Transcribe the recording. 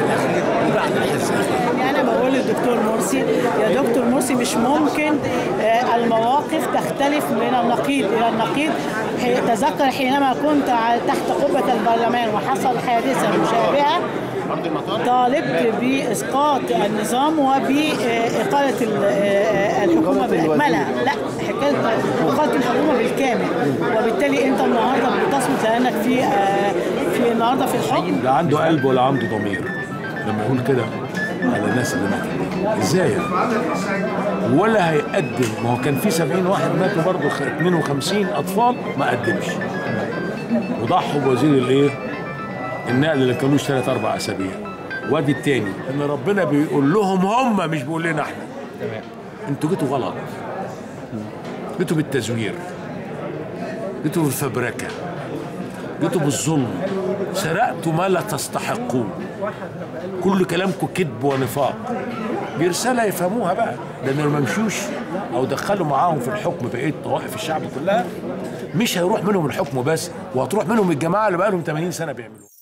الاخير وبعد الحس الاخير يعني انا بقول للدكتور مرسي يا دكتور مرسي مش ممكن آه، المواقف تختلف من النقيض الى النقيض حي- تذكر حينما كنت ع- تحت قبة البرلمان وحصل حادثة مشابهة طالبت باسقاط النظام وباقاله ال- آه، الحكومه باكملها لا حكايه اقاله الحكومه بالكامل وبالتالي انت النهارده بتصمت لانك في آه، في النهارده في الحكم لا عنده قلب ولا عنده ضمير لما يقول كده على الناس اللي ماتت دي. ازاي يعني؟ ولا هيقدم ما هو كان في 70 واحد ماتوا برضه 52 اطفال ما قدمش وضحوا بوزير الايه؟ النقل اللي كانوش ثلاث اربع اسابيع وادي التاني ان ربنا بيقول لهم هم مش بيقول لنا احنا تمام انتوا جيتوا غلط جيتوا بالتزوير جيتوا بالفبركه جيتوا بالظلم سرقتوا ما لا تستحقوه كل كلامكم كذب ونفاق دي رسالة يفهموها بقى لأن ما مشوش أو دخلوا معاهم في الحكم بقية طوائف الشعب كلها مش هيروح منهم الحكم بس وهتروح منهم الجماعة اللي بقالهم 80 سنة بيعملوه